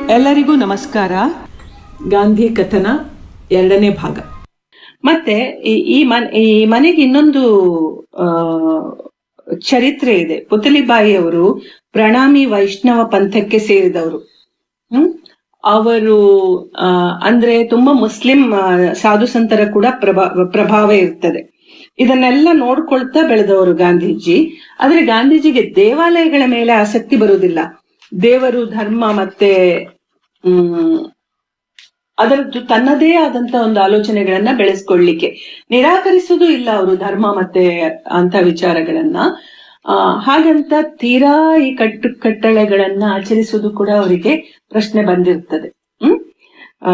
ಎಲ್ಲರಿಗೂ ನಮಸ್ಕಾರ ಗಾಂಧಿ ಕಥನ ಎರಡನೇ ಭಾಗ ಮತ್ತೆ ಈ- ಈ ಮನ್ ಈ ಮನೆಗೆ ಇನ್ನೊಂದು ಆ ಚರಿತ್ರೆ ಇದೆ ಪುತಲಿಬಾಯಿ ಅವರು ಪ್ರಣಾಮಿ ವೈಷ್ಣವ ಪಂಥಕ್ಕೆ ಸೇರಿದವರು ಹ್ಮ್ ಅವರು ಆ, ಅಂದ್ರೆ ತುಂಬಾ ಮುಸ್ಲಿಂ ಆ, ಸಾಧು ಸಂತರ ಕೂಡ ಪ್ರಭಾ ಪ್ರಭಾವ ಇರ್ತದೆ ಇದನ್ನೆಲ್ಲ ನೋಡ್ಕೊಳ್ತಾ ಬೆಳೆದವರು ಗಾಂಧೀಜಿ ಆದ್ರೆ ಗಾಂಧೀಜಿಗೆ ದೇವಾಲಯಗಳ ಮೇಲೆ ಆಸಕ್ತಿ ಬರುವುದಿಲ್ಲ ದೇವರು ಧರ್ಮ ಮತ್ತೆ ಹ್ಮ್ ಅದರದ್ದು ತನ್ನದೇ ಆದಂತ ಒಂದು ಆಲೋಚನೆಗಳನ್ನ ಬೆಳೆಸ್ಕೊಳ್ಳಿಕ್ಕೆ ನಿರಾಕರಿಸುವುದು ಇಲ್ಲ ಅವರು ಧರ್ಮ ಮತ್ತೆ ಅಂತ ವಿಚಾರಗಳನ್ನ ಆ, ಹಾಗಂತ ತೀರಾ ಈ ಕಟ್ಟು ಕಟ್ಟಳೆಗಳನ್ನ ಆಚರಿಸುವುದು ಕೂಡ ಅವರಿಗೆ ಪ್ರಶ್ನೆ ಬಂದಿರ್ತದೆ ಹ್ಮ್ ಆ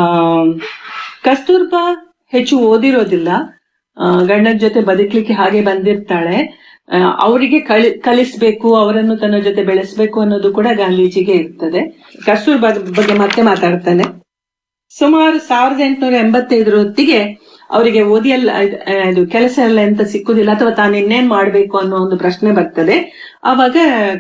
ಕಸ್ತೂರ್ಬಾ ಹೆಚ್ಚು ಓದಿರೋದಿಲ್ಲ ಆ, ಗಂಡನ ಜೊತೆ ಬದುಕ್ಲಿಕ್ಕೆ ಹಾಗೆ ಬಂದಿರ್ತಾಳೆ ಆ, ಅವರಿಗೆ ಕಲಿ ಕಲಿಸ್ಬೇಕು ಅವರನ್ನು ತನ್ನ ಜೊತೆ ಬೆಳೆಸ್ಬೇಕು ಅನ್ನೋದು ಕೂಡ ಗಾಂಧೀಜಿಗೆ ಇರ್ತದೆ ಕಸ್ತೂರ್ಬಾ ಬಗ್ಗೆ ಮತ್ತೆ ಮಾತಾಡ್ತಾನೆ ಸುಮಾರು ಸಾವಿರದ ಎಂಟುನೂರ ಎಂಬತ್ತೈದರ ಹೊತ್ತಿಗೆ ಅವರಿಗೆ ಓದಿಯಲ್ಲ ಇದು ಕೆಲಸ ಎಲ್ಲ ಎಂತ ಸಿಕ್ಕುದಿಲ್ಲ ಅಥವಾ ತಾನು ಇನ್ನೇನ್ ಮಾಡ್ಬೇಕು ಅನ್ನೋ ಒಂದು ಪ್ರಶ್ನೆ ಬರ್ತದೆ ಆವಾಗ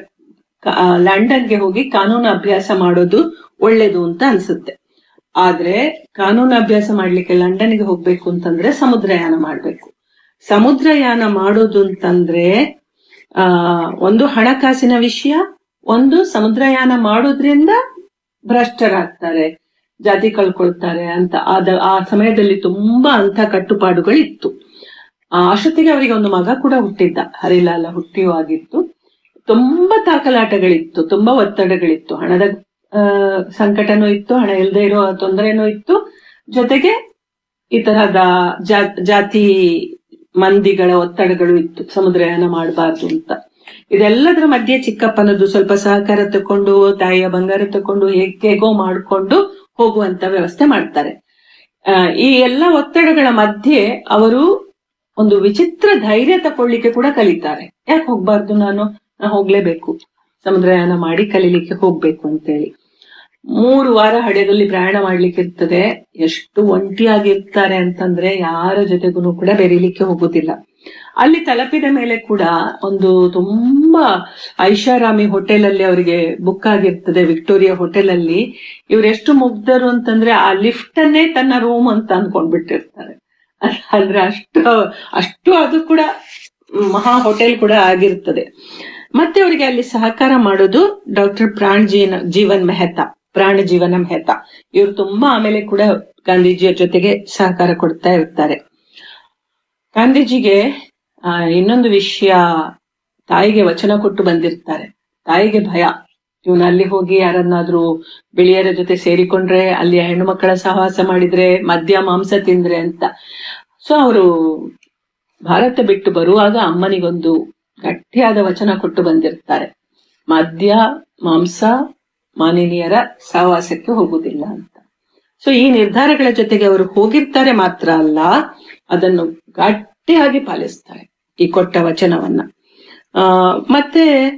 ಕ- ಆ, ಲಂಡನ್ಗೆ ಹೋಗಿ ಕಾನೂನು ಅಭ್ಯಾಸ ಮಾಡೋದು ಒಳ್ಳೇದು ಅಂತ ಅನ್ಸುತ್ತೆ ಆದ್ರೆ ಕಾನೂನು ಅಭ್ಯಾಸ ಮಾಡ್ಲಿಕ್ಕೆ ಲಂಡನ್ಗೆ ಹೋಗ್ಬೇಕು ಅಂತಂದ್ರೆ ಸಮುದ್ರಯಾನ ಮಾಡ್ಬೇಕು ಸಮುದ್ರಯಾನ ಮಾಡೋದು ಅಂತಂದ್ರೆ ಆ ಒಂದು ಹಣಕಾಸಿನ ವಿಷಯ ಒಂದು ಸಮುದ್ರಯಾನ ಮಾಡೋದ್ರಿಂದ ಭ್ರಷ್ಟರಾಗ್ತಾರೆ ಜಾತಿ ಕಳ್ಕೊಳ್ತಾರೆ ಅಂತ ಆದ ಆ ಸಮಯದಲ್ಲಿ ತುಂಬಾ ಅಂತ ಕಟ್ಟುಪಾಡುಗಳಿತ್ತು ಆ, ಅಷ್ಟೊತ್ತಿಗೆ ಅವರಿಗೆ ಒಂದು ಮಗ ಕೂಡ ಹುಟ್ಟಿದ್ದ ಹರಿಲಾಲ ಹುಟ್ಟಿಯೂ ಆಗಿತ್ತು ತುಂಬಾ ತಾಕಲಾಟಗಳಿತ್ತು ತುಂಬಾ ಒತ್ತಡಗಳಿತ್ತು ಹಣದ ಆ, ಸಂಕಟನೂ ಇತ್ತು ಹಣ ಇಲ್ಲದೆ ಇರೋ ತೊಂದರೆನೂ ಇತ್ತು ಜೊತೆಗೆ ಈ ತರಹದ ಜಾ- ಜಾತಿ ಮಂದಿಗಳ ಒತ್ತಡಗಳು ಇತ್ತು ಸಮುದ್ರಯಾನ ಮಾಡಬಾರ್ದು ಅಂತ ಇದೆಲ್ಲದರ ಮಧ್ಯೆ ಚಿಕ್ಕಪ್ಪನದ್ದು ಸ್ವಲ್ಪ ಸಹಕಾರ ತಕೊಂಡು ತಾಯಿಯ ಬಂಗಾರ ತಕೊಂಡು ಹೇಗೋ ಮಾಡಿಕೊಂಡು ಹೋಗುವಂತ ವ್ಯವಸ್ಥೆ ಮಾಡ್ತಾರೆ ಆ, ಈ ಎಲ್ಲ ಒತ್ತಡಗಳ ಮಧ್ಯೆ ಅವರು ಒಂದು ವಿಚಿತ್ರ ಧೈರ್ಯ ತಕೊಳ್ಳಿಕ್ಕೆ ಕೂಡ ಕಲಿತಾರೆ ಯಾಕೆ ಹೋಗ್ಬಾರ್ದು ನಾನು ನಾ ಹೋಗ್ಲೇಬೇಕು ಸಮುದ್ರಯಾನ ಮಾಡಿ ಕಲೀಲಿಕ್ಕೆ ಹೋಗ್ಬೇಕು ಅಂತೇಳಿ ಮೂರು ವಾರ ಹಡೆದಲ್ಲಿ ಪ್ರಯಾಣ ಮಾಡ್ಲಿಕ್ಕೆ ಇರ್ತದೆ ಎಷ್ಟು ಒಂಟಿಯಾಗಿರ್ತಾರೆ ಅಂತಂದ್ರೆ ಯಾರ ಜೊತೆಗೂ ಕೂಡ ಬೆರೀಲಿಕ್ಕೆ ಹೋಗುದಿಲ್ಲ ಅಲ್ಲಿ ತಲುಪಿದ ಮೇಲೆ ಕೂಡ ಒಂದು ತುಂಬಾ ಐಷಾರಾಮಿ ಹೋಟೆಲ್ ಅಲ್ಲಿ ಅವರಿಗೆ ಬುಕ್ ಆಗಿರ್ತದೆ ವಿಕ್ಟೋರಿಯಾ ಹೋಟೆಲ್ ಅಲ್ಲಿ ಇವರೆಷ್ಟು ಮುಗ್ಧರು ಅಂತಂದ್ರೆ ಆ ಲಿಫ್ಟ್ ಅನ್ನೇ ತನ್ನ ರೂಮ್ ಅಂತ ಅನ್ಕೊಂಡ್ಬಿಟ್ಟಿರ್ತಾರೆ ಅಂದ್ರೆ ಅಷ್ಟು ಅಷ್ಟು ಅದು ಕೂಡ ಮಹಾ ಹೋಟೆಲ್ ಕೂಡ ಆಗಿರ್ತದೆ ಮತ್ತೆ ಅವರಿಗೆ ಅಲ್ಲಿ ಸಹಕಾರ ಮಾಡೋದು ಡಾಕ್ಟರ್ ಪ್ರಾಣ್ ಜೀನ ಜೀವನ್ ಮೆಹ್ತಾ ಪ್ರಾಣ ಜೀವನ ಮೆಹ್ತಾ ಇವರು ತುಂಬಾ ಆಮೇಲೆ ಕೂಡ ಗಾಂಧೀಜಿಯ ಜೊತೆಗೆ ಸಹಕಾರ ಕೊಡ್ತಾ ಇರ್ತಾರೆ ಗಾಂಧೀಜಿಗೆ ಆ, ಇನ್ನೊಂದು ವಿಷಯ ತಾಯಿಗೆ ವಚನ ಕೊಟ್ಟು ಬಂದಿರ್ತಾರೆ ತಾಯಿಗೆ ಭಯ ಇವನು ಅಲ್ಲಿ ಹೋಗಿ ಯಾರನ್ನಾದ್ರೂ ಬಿಳಿಯರ ಜೊತೆ ಸೇರಿಕೊಂಡ್ರೆ ಅಲ್ಲಿ ಹೆಣ್ಣು ಮಕ್ಕಳ ಸಹವಾಸ ಮಾಡಿದ್ರೆ ಮದ್ಯ ಮಾಂಸ ತಿಂದ್ರೆ ಅಂತ ಸೊ ಅವರು ಭಾರತ ಬಿಟ್ಟು ಬರುವಾಗ ಅಮ್ಮನಿಗೊಂದು ಗಟ್ಟಿಯಾದ ವಚನ ಕೊಟ್ಟು ಬಂದಿರ್ತಾರೆ ಮದ್ಯ ಮಾಂಸ ಮಾನಿನಿಯರ ಸಹವಾಸಕ್ಕೆ ಹೋಗುದಿಲ್ಲ ಅಂತ ಸೊ ಈ ನಿರ್ಧಾರಗಳ ಜೊತೆಗೆ ಅವರು ಹೋಗಿರ್ತಾರೆ ಮಾತ್ರ ಅಲ್ಲ ಅದನ್ನು ಗಟ್ಟಿಯಾಗಿ ಪಾಲಿಸ್ತಾರೆ ಈ ಕೊಟ್ಟ ವಚನವನ್ನ ಆ ಮತ್ತೆ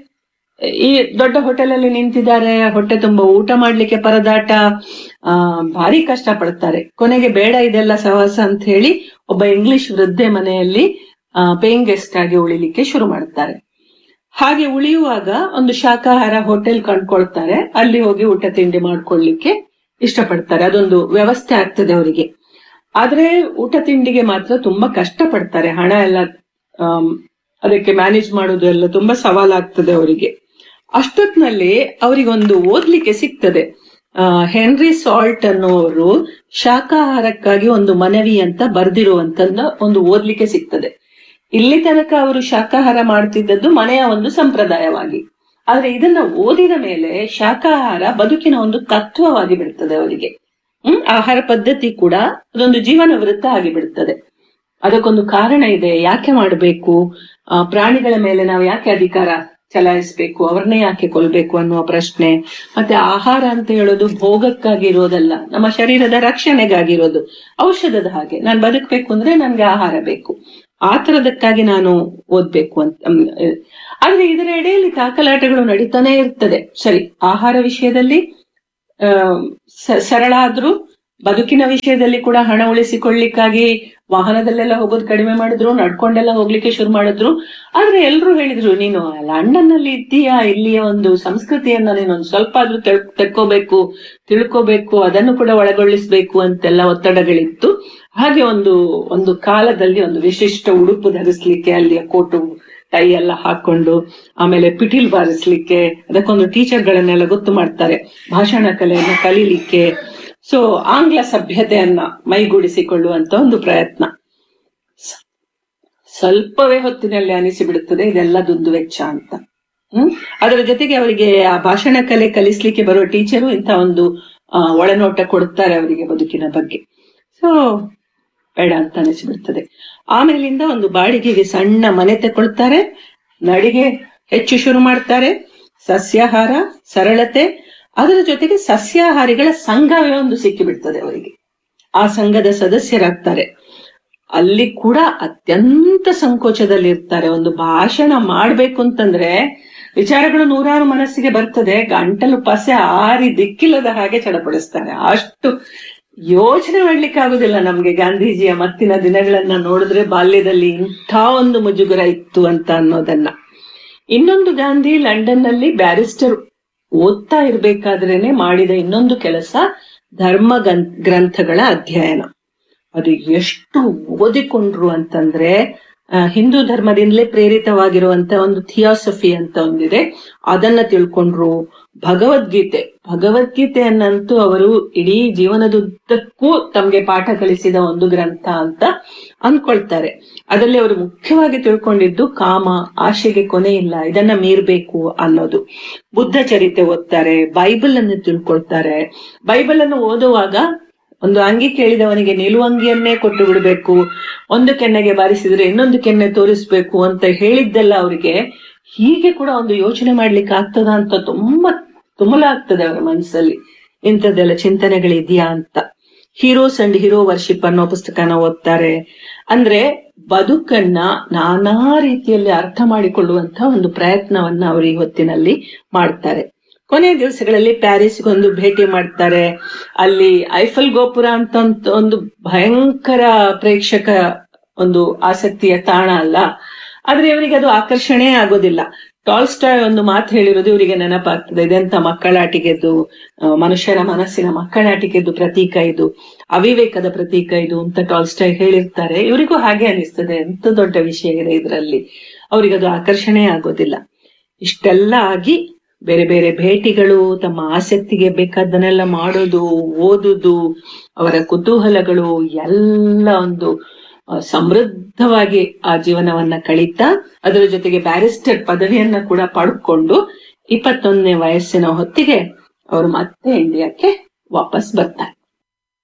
ಈ ದೊಡ್ಡ ಹೋಟೆಲ್ ಅಲ್ಲಿ ನಿಂತಿದ್ದಾರೆ ಹೊಟ್ಟೆ ತುಂಬಾ ಊಟ ಮಾಡ್ಲಿಕ್ಕೆ ಪರದಾಟ ಆ ಭಾರಿ ಕಷ್ಟ ಪಡ್ತಾರೆ ಕೊನೆಗೆ ಬೇಡ ಇದೆಲ್ಲ ಸಹವಾಸ ಅಂತ ಹೇಳಿ ಒಬ್ಬ ಇಂಗ್ಲಿಷ್ ವೃದ್ಧೆ ಮನೆಯಲ್ಲಿ ಪೇಯಿಂಗ್ ಗೆಸ್ಟ್ ಆಗಿ ಉಳಿಲಿಕ್ಕೆ ಶುರು ಮಾಡ್ತಾರೆ ಹಾಗೆ ಉಳಿಯುವಾಗ ಒಂದು ಶಾಕಾಹಾರ ಹೋಟೆಲ್ ಕಂಡ್ಕೊಳ್ತಾರೆ ಅಲ್ಲಿ ಹೋಗಿ ಊಟ ತಿಂಡಿ ಮಾಡ್ಕೊಳ್ಳಿಕ್ಕೆ ಇಷ್ಟಪಡ್ತಾರೆ ಅದೊಂದು ವ್ಯವಸ್ಥೆ ಆಗ್ತದೆ ಅವರಿಗೆ ಆದ್ರೆ ಊಟ ತಿಂಡಿಗೆ ಮಾತ್ರ ತುಂಬಾ ಕಷ್ಟ ಪಡ್ತಾರೆ ಹಣ ಎಲ್ಲ ಆಮ್, ಅದಕ್ಕೆ ಮ್ಯಾನೇಜ್ ಮಾಡೋದು ಎಲ್ಲ ತುಂಬಾ ಸವಾಲಾಗ್ತದೆ ಅವರಿಗೆ ಅಷ್ಟೊತ್ನಲ್ಲಿ ಅವರಿಗೊಂದು ಓದ್ಲಿಕ್ಕೆ ಸಿಗ್ತದೆ ಆ, ಹೆನ್ರಿ ಸಾಲ್ಟ್ ಅನ್ನೋರು ಶಾಕಾಹಾರಕ್ಕಾಗಿ ಒಂದು ಮನವಿ ಅಂತ ಬರ್ದಿರುವಂತನ್ನ ಒಂದು ಓದ್ಲಿಕ್ಕೆ ಸಿಗ್ತದೆ ಇಲ್ಲಿ ತನಕ ಅವರು ಶಾಕಾಹಾರ ಮಾಡ್ತಿದ್ದದ್ದು ಮನೆಯ ಒಂದು ಸಂಪ್ರದಾಯವಾಗಿ ಆದ್ರೆ ಇದನ್ನ ಓದಿದ ಮೇಲೆ ಶಾಕಾಹಾರ ಬದುಕಿನ ಒಂದು ತತ್ವವಾಗಿ ಬಿಡ್ತದೆ ಅವರಿಗೆ ಹ್ಮ್ ಆಹಾರ ಪದ್ಧತಿ ಕೂಡ ಅದೊಂದು ಜೀವನ ವೃತ್ತ ಆಗಿ ಬಿಡ್ತದೆ ಅದಕ್ಕೊಂದು ಕಾರಣ ಇದೆ ಯಾಕೆ ಮಾಡಬೇಕು ಪ್ರಾಣಿಗಳ ಮೇಲೆ ನಾವು ಯಾಕೆ ಅಧಿಕಾರ ಚಲಾಯಿಸ್ಬೇಕು ಅವ್ರನ್ನೇ ಯಾಕೆ ಕೊಲ್ಬೇಕು ಅನ್ನುವ ಪ್ರಶ್ನೆ ಮತ್ತೆ ಆಹಾರ ಅಂತ ಹೇಳೋದು ಭೋಗಕ್ಕಾಗಿ ಇರೋದಲ್ಲ ನಮ್ಮ ಶರೀರದ ರಕ್ಷಣೆಗಾಗಿರೋದು ಔಷಧದ ಹಾಗೆ ನಾನು ಬದುಕಬೇಕು ಅಂದ್ರೆ ನನ್ಗೆ ಆಹಾರ ಬೇಕು ಆ ತರದಕ್ಕಾಗಿ ನಾನು ಓದ್ಬೇಕು ಅಂತ ಅಮ್, ಅಹ್, ಆದ್ರೆ ಇದರ ಎಡೆಯಲ್ಲಿ ತಾಕಲಾಟಗಳು ನಡೀತಾನೆ ಇರ್ತದೆ ಸರಿ ಆಹಾರ ವಿಷಯದಲ್ಲಿ ಆ, ಸ- ಸರಳ ಆದ್ರೂ ಬದುಕಿನ ವಿಷಯದಲ್ಲಿ ಕೂಡ ಹಣ ಉಳಿಸಿಕೊಳ್ಳಿಕ್ಕಾಗಿ ವಾಹನದಲ್ಲೆಲ್ಲ ಹೋಗೋದು ಕಡಿಮೆ ಮಾಡಿದ್ರು ನಡ್ಕೊಂಡೆಲ್ಲ ಹೋಗ್ಲಿಕ್ಕೆ ಶುರು ಮಾಡಿದ್ರು ಆದ್ರೆ ಎಲ್ರು ಹೇಳಿದ್ರು ನೀನು ಲಂಡನ್ ನಲ್ಲಿ ಇದ್ದೀಯಾ ಇಲ್ಲಿಯ ಒಂದು ಸಂಸ್ಕೃತಿಯನ್ನ ನೀನು ಒಂದು ಸ್ವಲ್ಪ ಆದ್ರೂ ತೆಳ್- ತೆಕ್ಕೋಬೇಕು ತಿಳ್ಕೋಬೇಕು ಅದನ್ನು ಕೂಡ ಒಳಗೊಳಿಸ್ಬೇಕು ಅಂತೆಲ್ಲ ಒತ್ತಡಗಳಿತ್ತು ಹಾಗೆ ಒಂದು ಒಂದು ಕಾಲದಲ್ಲಿ ಒಂದು ವಿಶಿಷ್ಟ ಉಡುಪು ಧರಿಸ್ಲಿಕ್ಕೆ ಅಲ್ಲಿಯ ಕೋಟು ಟೈ ಎಲ್ಲ ಹಾಕೊಂಡು ಆಮೇಲೆ ಪಿಟೀಲ್ ಬಾರಿಸ್ಲಿಕ್ಕೆ ಅದಕ್ಕೊಂದು ಟೀಚರ್ಗಳನ್ನೆಲ್ಲ ಗೊತ್ತು ಮಾಡ್ತಾರೆ ಭಾಷಣ ಕಲೆಯನ್ನ ಕಲೀಲಿಕ್ಕೆ ಸೊ ಆಂಗ್ಲ ಸಭ್ಯತೆಯನ್ನ ಮೈಗೂಡಿಸಿಕೊಳ್ಳುವಂತ ಒಂದು ಪ್ರಯತ್ನ ಸ- ಸ್ವಲ್ಪವೇ ಹೊತ್ತಿನಲ್ಲಿ ಅನಿಸಿಬಿಡುತ್ತದೆ ಇದೆಲ್ಲ ದುಂದು ವೆಚ್ಚ ಅಂತ ಹ್ಮ್ ಅದರ ಜೊತೆಗೆ ಅವರಿಗೆ ಆ ಭಾಷಣ ಕಲೆ ಕಲಿಸ್ಲಿಕ್ಕೆ ಬರುವ ಟೀಚರು ಇಂಥ ಒಂದು ಆ, ಒಳನೋಟ ಕೊಡ್ತಾರೆ ಅವರಿಗೆ ಬದುಕಿನ ಬಗ್ಗೆ ಸೊ ಬೇಡ ಅಂತ ಅನಿಸಿಬಿಡ್ತದೆ ಆಮೇಲಿಂದ ಒಂದು ಬಾಡಿಗೆಗೆ ಸಣ್ಣ ಮನೆ ತಗೊಳ್ತಾರೆ ನಡಿಗೆ ಹೆಚ್ಚು ಶುರು ಮಾಡ್ತಾರೆ ಸಸ್ಯಾಹಾರ ಸರಳತೆ ಅದರ ಜೊತೆಗೆ ಸಸ್ಯಾಹಾರಿಗಳ ಸಂಘವೇ ಒಂದು ಸಿಕ್ಕಿಬಿಡ್ತದೆ ಅವರಿಗೆ ಆ ಸಂಘದ ಸದಸ್ಯರಾಗ್ತಾರೆ ಅಲ್ಲಿ ಕೂಡ ಅತ್ಯಂತ ಸಂಕೋಚದಲ್ಲಿ ಇರ್ತಾರೆ ಒಂದು ಭಾಷಣ ಮಾಡ್ಬೇಕು ಅಂತಂದ್ರೆ ವಿಚಾರಗಳು ನೂರಾರು ಮನಸ್ಸಿಗೆ ಬರ್ತದೆ ಗಂಟಲು ಪಸೆ ಆರಿ ದಿಕ್ಕಿಲ್ಲದ ಹಾಗೆ ಚಡಪಡಿಸ್ತಾರೆ ಅಷ್ಟು ಯೋಚನೆ ಮಾಡ್ಲಿಕ್ಕೆ ಆಗುದಿಲ್ಲ ನಮ್ಗೆ ಗಾಂಧೀಜಿಯ ಮತ್ತಿನ ದಿನಗಳನ್ನ ನೋಡಿದ್ರೆ ಬಾಲ್ಯದಲ್ಲಿ ಇಂಥ ಒಂದು ಮುಜುಗರ ಇತ್ತು ಅಂತ ಅನ್ನೋದನ್ನ ಇನ್ನೊಂದು ಗಾಂಧಿ ಲಂಡನ್ ನಲ್ಲಿ ಬ್ಯಾರಿಸ್ಟರ್ ಓದ್ತಾ ಇರ್ಬೇಕಾದ್ರೇನೆ ಮಾಡಿದ ಇನ್ನೊಂದು ಕೆಲಸ ಧರ್ಮ ಗಂ- ಗ್ರಂಥಗಳ ಅಧ್ಯಯನ ಅದು ಎಷ್ಟು ಓದಿಕೊಂಡ್ರು ಅಂತಂದ್ರೆ ಆ, ಹಿಂದೂ ಧರ್ಮದಿಂದಲೇ ಪ್ರೇರಿತವಾಗಿರುವಂತ ಒಂದು ಥಿಯಾಸಫಿ ಅಂತ ಒಂದಿದೆ ಅದನ್ನ ತಿಳ್ಕೊಂಡ್ರು ಭಗವದ್ಗೀತೆ ಭಗವದ್ಗೀತೆಯನ್ನಂತೂ ಅವರು ಇಡೀ ಜೀವನದುದ್ದಕ್ಕೂ ತಮ್ಗೆ ಪಾಠ ಕಲಿಸಿದ ಒಂದು ಗ್ರಂಥ ಅಂತ ಅನ್ಕೊಳ್ತಾರೆ ಅದರಲ್ಲಿ ಅವರು ಮುಖ್ಯವಾಗಿ ತಿಳ್ಕೊಂಡಿದ್ದು ಕಾಮ ಆಶೆಗೆ ಕೊನೆ ಇಲ್ಲ ಇದನ್ನ ಮೀರ್ಬೇಕು ಅನ್ನೋದು ಬುದ್ಧ ಚರಿತೆ ಓದ್ತಾರೆ ಬೈಬಲ್ ಅನ್ನು ತಿಳ್ಕೊಳ್ತಾರೆ ಬೈಬಲ್ ಅನ್ನು ಓದುವಾಗ ಒಂದು ಅಂಗಿ ಕೇಳಿದವನಿಗೆ ನಿಲುವಂಗಿಯನ್ನೇ ಕೊಟ್ಟು ಬಿಡಬೇಕು ಒಂದು ಕೆನ್ನೆಗೆ ಬಾರಿಸಿದ್ರೆ ಇನ್ನೊಂದು ಕೆನ್ನೆ ತೋರಿಸ್ಬೇಕು ಅಂತ ಹೇಳಿದ್ದೆಲ್ಲ ಅವರಿಗೆ ಹೀಗೆ ಕೂಡ ಒಂದು ಯೋಚನೆ ಮಾಡ್ಲಿಕ್ಕೆ ಆಗ್ತದ ಅಂತ ತುಂಬಾ ತುಮಲಾಗ್ತದೆ ಅವರ ಮನಸ್ಸಲ್ಲಿ ಇಂಥದ್ದೆಲ್ಲ ಚಿಂತನೆಗಳಿದೆಯಾ ಅಂತ ಹೀರೋಸ್ ಅಂಡ್ ಹೀರೋ ವರ್ಷಿಪ್ ಅನ್ನೋ ಪುಸ್ತಕನ ಓದ್ತಾರೆ ಅಂದ್ರೆ ಬದುಕನ್ನ ನಾನಾ ರೀತಿಯಲ್ಲಿ ಅರ್ಥ ಮಾಡಿಕೊಳ್ಳುವಂತ ಒಂದು ಪ್ರಯತ್ನವನ್ನ ಅವರು ಈ ಹೊತ್ತಿನಲ್ಲಿ ಮಾಡ್ತಾರೆ ಕೊನೆಯ ದಿವಸಗಳಲ್ಲಿ ಪ್ಯಾರಿಸ್ಗೊಂದು ಭೇಟಿ ಮಾಡ್ತಾರೆ ಅಲ್ಲಿ ಐಫಲ್ ಗೋಪುರ ಅಂತ ಒಂದ್- ಒಂದು ಭಯಂಕರ ಪ್ರೇಕ್ಷಕ ಒಂದು ಆಸಕ್ತಿಯ ತಾಣ ಅಲ್ಲ ಆದ್ರೆ ಇವರಿಗೆ ಅದು ಆಕರ್ಷಣೆ ಆಗೋದಿಲ್ಲ ಟಾಲ್ಸ್ಟಾಯ್ ಒಂದು ಮಾತು ಹೇಳಿರೋದು ಇವರಿಗೆ ನೆನಪಾಗ್ತದೆ ಇದೆಂತ ಮಕ್ಕಳಾಟಿಗೆದ್ದು ಆ, ಮನುಷ್ಯರ ಮನಸ್ಸಿನ ಮಕ್ಕಳಾಟಿಗೆದ್ದು ಪ್ರತೀಕ ಇದು ಅವಿವೇಕದ ಪ್ರತೀಕ ಇದು ಅಂತ ಟಾಲ್ಸ್ಟಾಯ್ ಹೇಳಿರ್ತಾರೆ ಇವರಿಗೂ ಹಾಗೆ ಅನಿಸ್ತದೆ ಎಂತ ದೊಡ್ಡ ವಿಷಯ ಇದೆ ಇದರಲ್ಲಿ ಅವರಿಗೆ ಅದು ಆಕರ್ಷಣೆ ಆಗೋದಿಲ್ಲ ಇಷ್ಟೆಲ್ಲ ಆಗಿ ಬೇರೆ ಬೇರೆ ಭೇಟಿಗಳು ತಮ್ಮ ಆಸಕ್ತಿಗೆ ಬೇಕಾದ್ದನ್ನೆಲ್ಲ ಮಾಡೋದು ಓದುದು ಅವರ ಕುತೂಹಲಗಳು ಎಲ್ಲ ಒಂದು ಆ, ಸಮೃದ್ಧವಾಗಿ ಆ ಜೀವನವನ್ನ ಕಳೀತಾ ಅದರ ಜೊತೆಗೆ ಬ್ಯಾರಿಸ್ಟರ್ ಪದವಿಯನ್ನ ಕೂಡ ಪಡ್ಕೊಂಡು ಇಪ್ಪತ್ತೊಂದನೇ ವಯಸ್ಸಿನ ಹೊತ್ತಿಗೆ ಅವರು ಮತ್ತೆ ಇಂಡಿಯಾಕ್ಕೆ ವಾಪಸ್ ಬರ್ತಾರೆ